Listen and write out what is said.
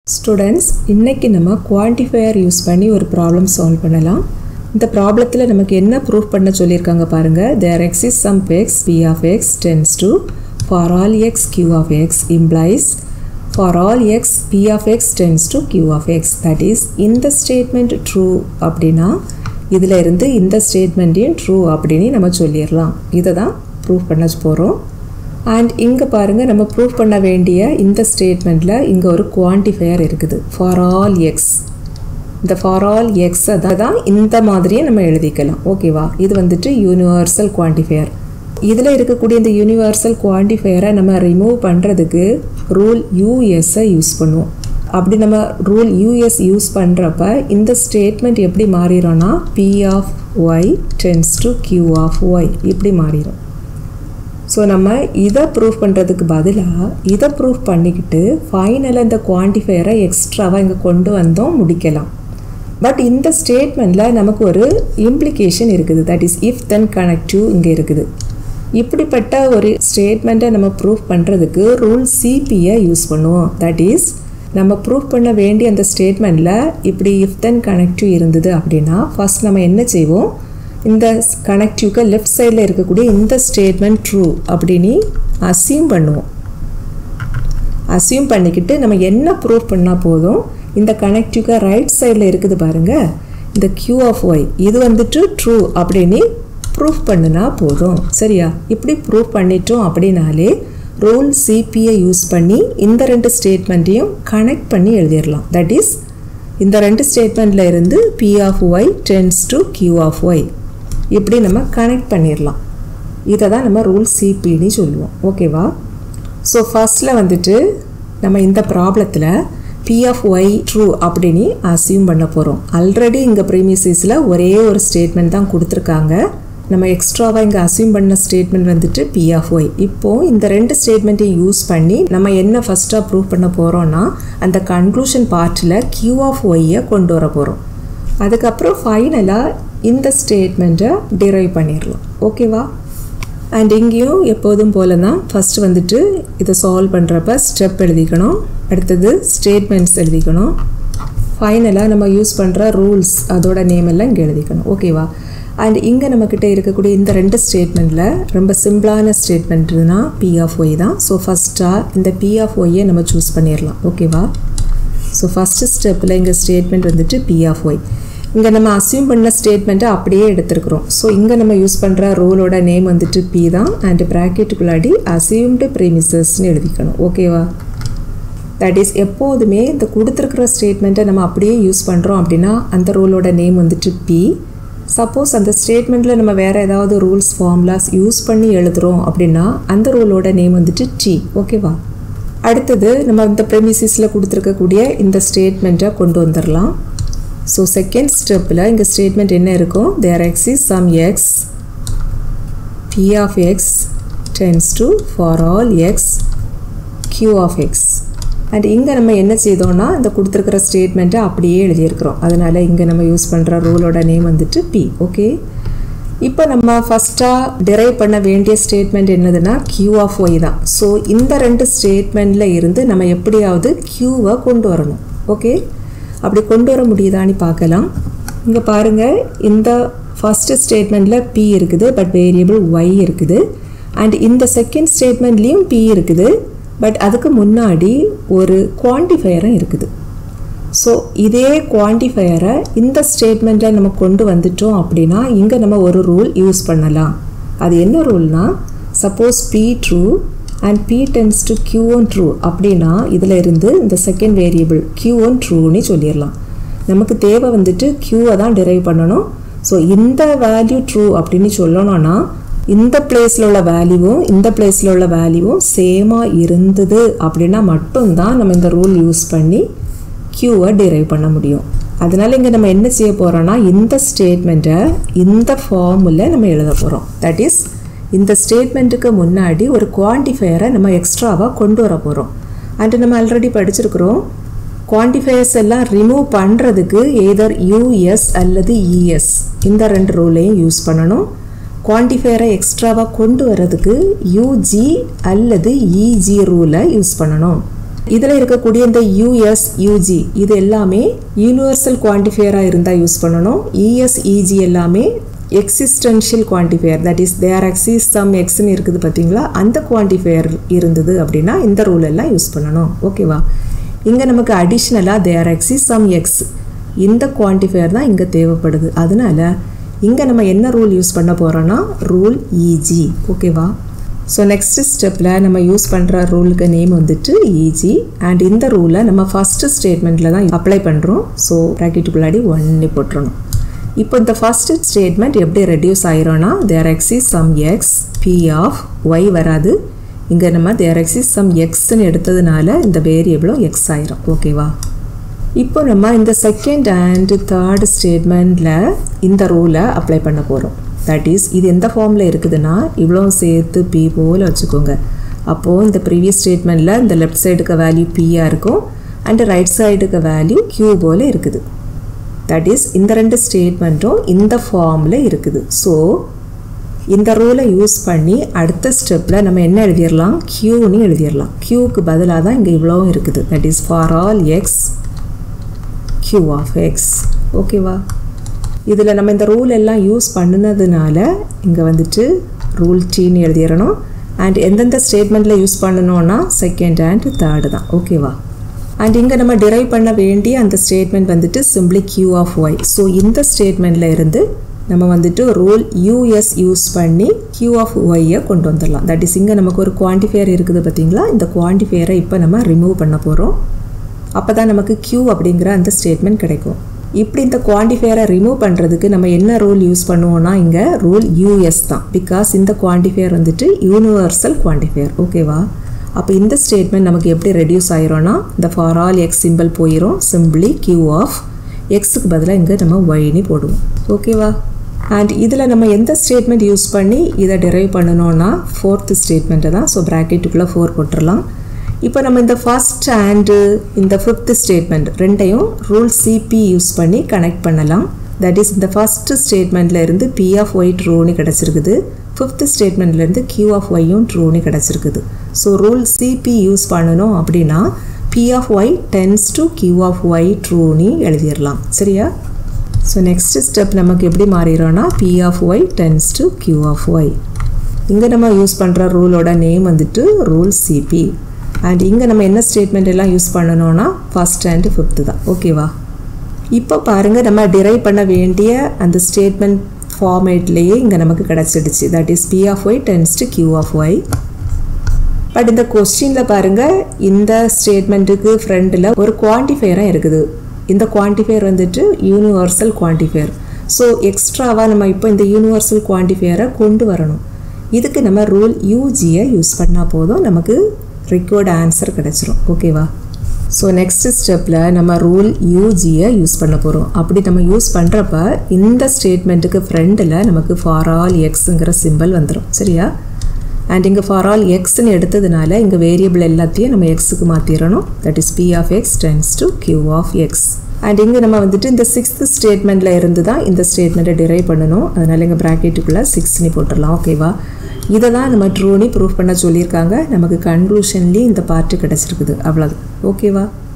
students இன்னைக்கு நம்ம quantifier use பண்ணி ஒரு ப்ராப்ளம் சால்வ் பண்ணலாம் இந்த ப்ராப்ளத்தில் நமக்கு என்ன ப்ரூஃப் பண்ண சொல்லியிருக்காங்க பாருங்கள் there exists some x P of x tends to for all x Q of x implies for all x P of x tends to Q of x that is இந்த statement true அப்படின்னா இதில் இருந்து இந்த ஸ்டேட்மெண்ட்டையும் true அப்படின்னு நம்ம சொல்லிடலாம் இதை தான் ப்ரூஃப் பண்ண போகிறோம் அண்ட் இங்கே பாருங்கள் நம்ம ப்ரூஃப் பண்ண வேண்டிய இந்த ஸ்டேட்மெண்ட்டில் இங்கே ஒரு குவான்டிஃபையர் இருக்குது ஃபார் ஆல் எக்ஸ் இந்த ஃபார் ஆல் எக்ஸை தான் இந்த மாதிரியே நம்ம எழுதிக்கலாம் ஓகேவா இது வந்துட்டு யூனிவர்சல் குவான்டிஃபையர் இதில் இருக்கக்கூடிய இந்த யூனிவர்சல் குவான்டிஃபையரை நம்ம ரிமூவ் பண்ணுறதுக்கு ரூல் யூஎஸ்ஸை யூஸ் பண்ணுவோம் அப்படி நம்ம ரூல் யூஎஸ் யூஸ் பண்ணுறப்ப இந்த ஸ்டேட்மெண்ட் எப்படி மாறிடும்னா P of y tends to Q of y இப்படி மாறிடும் ஸோ நம்ம இதை ப்ரூஃப் பண்ணுறதுக்கு பதிலாக இதை ப்ரூஃப் பண்ணிக்கிட்டு ஃபைனலாக இந்த குவான்டிஃபையரை எக்ஸ்ட்ராவாக இங்கே கொண்டு வந்தோம் முடிக்கலாம் பட் இந்த ஸ்டேட்மெண்ட்டில் நமக்கு ஒரு இம்ப்ளிகேஷன் இருக்குது that is if then connective இங்கே இருக்குது இப்படிப்பட்ட ஒரு ஸ்டேட்மெண்ட்டை நம்ம ப்ரூஃப் பண்ணுறதுக்கு ரூல் சிபியை யூஸ் பண்ணுவோம் தட் இஸ் நம்ம ப்ரூஃப் பண்ண வேண்டிய அந்த ஸ்டேட்மெண்ட்டில் இப்படி இஃப் தென் கனெக்டிவ் இருந்தது அப்படின்னா ஃபஸ்ட் நம்ம என்ன செய்வோம் இந்த கனெக்டிவ்க்கு லெஃப்ட் சைடில் இருக்கக்கூடிய இந்த ஸ்டேட்மெண்ட் ட்ரூ அப்படின்னு அசியூம் பண்ணுவோம் அசியூம் பண்ணிக்கிட்டு நம்ம என்ன ப்ரூஃப் பண்ணால் போதும் இந்த கனெக்டிவ்க்கு ரைட் சைடில் இருக்குது பாருங்கள் இந்த கியூ ஆஃப் ஒய் இது வந்துட்டு ட்ரூ அப்படின்னு ப்ரூஃப் பண்ணுனா போதும் சரியா இப்படி ப்ரூஃப் பண்ணிட்டோம் அப்படின்னாலே ரூல் சிபியை யூஸ் பண்ணி இந்த ரெண்டு ஸ்டேட்மெண்ட்டையும் கனெக்ட் பண்ணி எழுதிடலாம் தட் இஸ் இந்த ரெண்டு ஸ்டேட்மெண்ட்டில் இருந்து P of y tends to Q of y இப்படி நம்ம கனெக்ட் பண்ணிடலாம் இதை தான் நம்ம ரூல் சிபின்னு சொல்லுவோம் ஓகேவா ஸோ ஃபஸ்ட்டில் வந்துட்டு நம்ம இந்த ப்ராப்ளத்தில் பி ஆஃப் ஒய் ட்ரூ அப்படின்னு அசியூம் பண்ண போகிறோம் ஆல்ரெடி இங்கே ப்ரீமியஸிஸில் ஒரே ஒரு ஸ்டேட்மெண்ட் தான் கொடுத்துருக்காங்க நம்ம எக்ஸ்ட்ராவாக இங்கே அசியூம் பண்ண ஸ்டேட்மெண்ட் வந்துட்டு பி ஆஃப் ஒய் இப்போது இந்த ரெண்டு ஸ்டேட்மெண்ட்டையும் யூஸ் பண்ணி நம்ம என்ன ஃபஸ்ட்டாக ப்ரூவ் பண்ண போகிறோன்னா அந்த கன்க்ளூஷன் பார்ட்டில் கியூ ஆஃப் ஒய்யை கொண்டு வர போகிறோம் அதுக்கப்புறம் ஃபைனலாக இந்த ஸ்டேட்மெண்ட்டை டிரைவ் பண்ணிடலாம் ஓகேவா அண்ட் இங்கேயும் எப்போதும் போல தான் ஃபஸ்ட்டு வந்துட்டு இதை சால்வ் பண்ணுறப்ப ஸ்டெப் எழுதிக்கணும் அடுத்தது ஸ்டேட்மெண்ட்ஸ் எழுதிக்கணும் ஃபைனலாக நம்ம யூஸ் பண்ணுற ரூல்ஸ் அதோட நேம் எல்லாம் இங்கே எழுதிக்கணும் ஓகேவா அண்ட் இங்கே நம்மக்கிட்ட இருக்கக்கூடிய இந்த ரெண்டு ஸ்டேட்மெண்ட்டில் ரொம்ப சிம்பிளான ஸ்டேட்மெண்ட்னா பி ஆஃப் ஒய் தான் ஸோ ஃபஸ்ட்டாக இந்த பி ஆஃப் ஒய்யை நம்ம சூஸ் பண்ணிடலாம் ஓகேவா ஸோ ஃபஸ்ட்டு ஸ்டெப்பில் இங்கே ஸ்டேட்மெண்ட் வந்துட்டு பி ஆஃப் ஒய் இங்கே நம்ம அசியூம் பண்ண ஸ்டேட்மெண்ட்டை அப்படியே எடுத்துருக்குறோம் ஸோ இங்கே நம்ம யூஸ் பண்ணுற ரூலோட நேம் வந்துட்டு பி தான் அண்ட் ப்ராக்கெட்டுக்குள்ளாடி அசியூம்டு ப்ரீமிசஸ்ன்னு எழுதிக்கணும் ஓகேவா தட் இஸ் எப்போதுமே இந்த கொடுத்துருக்குற ஸ்டேட்மெண்ட்டை நம்ம அப்படியே யூஸ் பண்ணுறோம் அப்படின்னா அந்த ரூலோட நேம் வந்துட்டு பி சப்போஸ் அந்த ஸ்டேட்மெண்ட்டில் நம்ம வேறு ஏதாவது ரூல்ஸ் ஃபார்முலாஸ் யூஸ் பண்ணி எழுதுகிறோம் அப்படின்னா அந்த ரூலோட நேம் வந்துட்டு டி ஓகேவா அடுத்தது நம்ம இந்த ப்ரெமிசிஸில் கொடுத்துருக்கக்கூடிய இந்த ஸ்டேட்மெண்ட்டை கொண்டு வந்துடலாம் ஸோ செகண்ட் ஸ்டெப்பில் இங்கே ஸ்டேட்மெண்ட் என்ன இருக்கும் there exists some x P of x tends to for all x Q of x and இங்கே நம்ம என்ன செய்தோம்னா இந்த கொடுத்துருக்கிற ஸ்டேட்மெண்ட்டை அப்படியே எழுதியிருக்கிறோம் அதனால் இங்கே நம்ம யூஸ் பண்ணுற ரூலோட நேம் வந்துட்டு பி ஓகே இப்போ நம்ம ஃபஸ்ட்டாக டிரைவ் பண்ண வேண்டிய ஸ்டேட்மெண்ட் என்னதுன்னா கியூ ஆஃப் ஒய் தான் ஸோ இந்த ரெண்டு ஸ்டேட்மெண்ட்டில் இருந்து நம்ம எப்படியாவது கியூவை கொண்டு வரணும் ஓகே அப்படி கொண்டு வர முடியுதான்னு பார்க்கலாம் இங்கே பாருங்கள் இந்த ஃபஸ்ட்டு ஸ்டேட்மெண்ட்டில் பி இருக்குது பட் வேரியபிள் ஒய் இருக்குது அண்ட் இந்த செகண்ட் ஸ்டேட்மெண்ட்லேயும் பி இருக்குது பட் அதுக்கு முன்னாடி ஒரு குவான்டிஃபையரும் இருக்குது ஸோ இதே குவான்டிஃபையரை இந்த ஸ்டேட்மெண்ட்டில் நம்ம கொண்டு வந்துட்டோம் அப்படின்னா இங்கே நம்ம ஒரு ரூல் யூஸ் பண்ணலாம் அது என்ன ரூல்னா suppose P true and P tends to Q one true அப்படின்னா இதில் இருந்து இந்த செகண்ட் வேரியபிள் கியூ ஒன் ட்ரூன்னு சொல்லிடலாம் நமக்கு தேவை வந்துட்டு கியூவை தான் டிரைவ் பண்ணணும் ஸோ இந்த வேல்யூ ட்ரூ அப்படின்னு சொல்லணும்னா இந்த பிளேஸில் உள்ள வேல்யூவும் இந்த பிளேஸில் உள்ள வேல்யூவும் சேமாக இருந்தது அப்படின்னா மட்டும்தான் நம்ம இந்த ரூல் யூஸ் பண்ணி கியூவை டிரைவ் பண்ண முடியும் அதனால் இங்கே நம்ம என்ன செய்ய போகிறோன்னா இந்த ஸ்டேட்மெண்ட்டை இந்த ஃபார்மில் நம்ம எழுத போகிறோம் தட் இஸ் இந்த ஸ்டேட்மெண்ட்டுக்கு முன்னாடி ஒரு குவான்டிஃபையரை நம்ம எக்ஸ்ட்ராவாக கொண்டு வர போகிறோம் அண்டு நம்ம ஆல்ரெடி படிச்சிருக்கிறோம் குவான்டிஃபையர்ஸ் எல்லாம் ரிமூவ் பண்ணுறதுக்கு எய்தர் யூஎஸ் அல்லது இஎஸ் இந்த ரெண்டு ரூலையும் யூஸ் பண்ணணும் குவான்டிஃபையரை எக்ஸ்ட்ராவாக கொண்டு வரதுக்கு யூஜி அல்லது இஜி ரூலை யூஸ் பண்ணணும் இதில் இருக்கக்கூடிய இந்த யூஎஸ் யூஜி இது எல்லாமே யூனிவர்சல் குவான்டிஃபையராக இருந்தால் யூஸ் பண்ணணும் இஎஸ் இஜி எல்லாமே existential quantifier that is there exists some எக்ஸ்னு இருக்குது பார்த்தீங்களா அந்த குவான்டிஃபையர் இருந்தது அப்படின்னா இந்த ரூல் எல்லாம் யூஸ் பண்ணணும் ஓகேவா இங்கே நமக்கு அடிஷ்னலாக தேர் எக்ஸிஸ் சம் எக்ஸ் இந்த குவான்டிஃபையர் தான் இங்கே தேவைப்படுது அதனால இங்கே நம்ம என்ன ரூல் யூஸ் பண்ண போகிறோன்னா ரூல் இஜி ஓகேவா ஸோ நெக்ஸ்ட் ஸ்டெப்பில் நம்ம யூஸ் பண்ணுற ரூலுக்கு நேம் வந்துட்டு இஜி அண்ட் இந்த ரூலை நம்ம ஃபஸ்ட்டு ஸ்டேட்மெண்ட்டில் தான் அப்ளை பண்ணுறோம் ஸோ ப்ராக்கெட்டுக்குள்ளாடி ஒன்று போட்டுறணும் இப்போ இந்த ஃபஸ்ட்டு ஸ்டேட்மெண்ட் எப்படி ரெடியூஸ் ஆயிரும்னா there exists some x P of y வராது இங்கே நம்ம தேர் எக்ஸிஸ் சம் எக்ஸ்ன்னு எடுத்ததுனால இந்த வேரியபிளும் எக்ஸ் ஆயிரும் ஓகேவா இப்போ நம்ம இந்த செகண்ட் அண்ட் தேர்ட் ஸ்டேட்மெண்ட்டில் இந்த ரூலை அப்ளை பண்ண போகிறோம் தட் இஸ் இது எந்த ஃபார்மில் இருக்குதுன்னா இவ்வளோ சேர்த்து பி போல் வச்சுக்கோங்க அப்போது இந்த ப்ரீவியஸ் ஸ்டேட்மெண்ட்டில் இந்த லெஃப்ட் சைடுக்கு வேல்யூ பியாக இருக்கும் அண்ட் ரைட் சைடுக்கு வேல்யூ கியூ போல் இருக்குது தட் இஸ் இந்த ரெண்டு ஸ்டேட்மெண்ட்டும் இந்த ஃபார்மில் இருக்குது ஸோ இந்த ரூலை யூஸ் பண்ணி அடுத்த ஸ்டெப்பில் நம்ம என்ன எழுதிடலாம் க்யூன்னு எழுதிடலாம் க்யூக்கு பதிலாக தான் இங்கே இவ்வளோவும் இருக்குது that is for all x Q of x ஓகேவா இதில் நம்ம இந்த ரூல் எல்லாம் யூஸ் பண்ணினதுனால இங்கே வந்துட்டு ரூல் டீன்னு எழுதிடணும் அண்ட் எந்தெந்த ஸ்டேட்மெண்ட்டில் யூஸ் பண்ணணும்னா செகண்ட் அண்ட் தேர்டு தான் ஓகேவா அண்ட் இங்கே நம்ம டிரைவ் பண்ண வேண்டிய அந்த ஸ்டேட்மெண்ட் வந்துட்டு simply Q of y so இந்த ஸ்டேட்மெண்ட்டில் இருந்து நம்ம வந்துட்டு ரூல் யூஎஸ் யூஸ் பண்ணி கியூ ஆஃப் ஒய்யை கொண்டு வந்துடலாம் தட் இஸ் இங்கே நமக்கு ஒரு குவான்டிஃபையர் இருக்குது பார்த்தீங்களா இந்த குவான்டிஃபையரை இப்போ நம்ம ரிமூவ் பண்ண போகிறோம் அப்போ தான் நமக்கு கியூ அப்படிங்கிற அந்த ஸ்டேட்மெண்ட் கிடைக்கும் இப்படி இந்த குவான்டிஃபையரை ரிமூவ் பண்ணுறதுக்கு நம்ம என்ன ரூல் யூஸ் பண்ணுவோம்னா இங்கே ரூல் யூஎஸ் தான் பிகாஸ் இந்த குவான்டிஃபையர் வந்துட்டு யூனிவர்சல் குவான்டிஃபையர் ஓகேவா அப்போ இந்த ஸ்டேட்மெண்ட் நமக்கு எப்படி ரெடியூஸ் ஆயிரும்னா இந்த ஃபார் ஆல் எக்ஸ் சிம்பிள் போயிடும் சிம்பிளி கியூ ஆஃப் எக்ஸுக்கு பதிலாக இங்கே நம்ம ஒய்னி போடுவோம் ஓகேவா அண்ட் இதில் நம்ம எந்த ஸ்டேட்மெண்ட் யூஸ் பண்ணி இதை டிரைவ் பண்ணணும்னா ஃபோர்த்து ஸ்டேட்மெண்ட்டை தான் ஸோ ப்ராக்கெட்டுக்குள்ளே ஃபோர் போட்டுடலாம் இப்போ நம்ம இந்த ஃபஸ்ட் அண்டு இந்த ஃபிஃப்த் ஸ்டேட்மெண்ட் ரெண்டையும் ரூல் சிபி யூஸ் பண்ணி கனெக்ட் பண்ணலாம் தட் இஸ் இந்த ஃபஸ்ட்டு ஸ்டேட்மெண்ட்டில் இருந்து பி ஆஃப் ஒய் ட்ரூன்னு கிடச்சிருக்குது ஃபிஃப்த் ஸ்டேட்மெண்ட்லேருந்து கியூ ஆஃப் ஒய்யும் ட்ரூன்னு கிடச்சிருக்குது ஸோ ரூல் சிபி யூஸ் பண்ணணும் அப்படின்னா P of y tends to Q of y ட்ரூன்னு எழுதிடலாம் சரியா ஸோ நெக்ஸ்ட் ஸ்டெப் நமக்கு எப்படி மாறிடும்னா P of y tends to Q of y இங்கே நம்ம யூஸ் பண்ணுற ரூலோட நேம் வந்துட்டு ரூல் சிபி அண்ட் இங்கே நம்ம என்ன ஸ்டேட்மெண்ட் எல்லாம் யூஸ் பண்ணணும்னா ஃபஸ்ட் அண்ட் ஃபிஃப்த்து தான் ஓகேவா இப்போ பாருங்கள் நம்ம டிரைவ் பண்ண வேண்டிய அந்த ஸ்டேட்மெண்ட் ஃபார்மேட்லேயே இங்கே நமக்கு கிடச்சிடுச்சு that is P of y tends to Q of y but இந்த கொஸ்டினில் பாருங்கள் இந்த ஸ்டேட்மெண்ட்டுக்கு ஃப்ரண்டில் ஒரு குவான்டிஃபையராக இருக்குது இந்த குவான்டிஃபையர் வந்துட்டு யூனிவர்சல் குவான்டிஃபையர் ஸோ எக்ஸ்ட்ராவாக நம்ம இப்போ இந்த யூனிவர்சல் குவான்டிஃபையரை கொண்டு வரணும் இதுக்கு நம்ம ரூல் யூஜியை யூஸ் பண்ணால் போதும் நமக்கு ரிக்வர்டு ஆன்சர் கிடச்சிரும் ஓகேவா ஸோ நெக்ஸ்ட் ஸ்டெப்பில் நம்ம ரூல் யூஜியை யூஸ் பண்ண போகிறோம் அப்படி நம்ம யூஸ் பண்ணுறப்ப இந்த ஸ்டேட்மெண்ட்டுக்கு ஃப்ரெண்டில் நமக்கு ஃபார் ஆல் எக்ஸுங்கிற சிம்பிள் வந்துடும் சரியா அண்ட் இங்கே ஃபார் ஆல் எக்ஸ்ன்னு எடுத்ததுனால இங்கே வேரியபிள் எல்லாத்தையும் நம்ம எக்ஸுக்கு மாற்றிடணும் that is P of x tends to Q of x and இங்கே நம்ம வந்துட்டு இந்த சிக்ஸ்த் ஸ்டேட்மெண்ட்டில் இருந்து தான் இந்த ஸ்டேட்மெண்ட்டை டிரைவ் பண்ணணும் அதனால் இங்கே ப்ராக்கெட்டுக்குள்ளே சிக்ஸ்னு போட்டுடலாம் ஓகேவா இதை தான் நம்ம ட்ரூனி ப்ரூஃப் பண்ண சொல்லியிருக்காங்க நமக்கு கன்க்ளூஷன்லேயும் இந்த பார்ட்டு கிடச்சிருக்குது அவ்வளோதான் ஓகேவா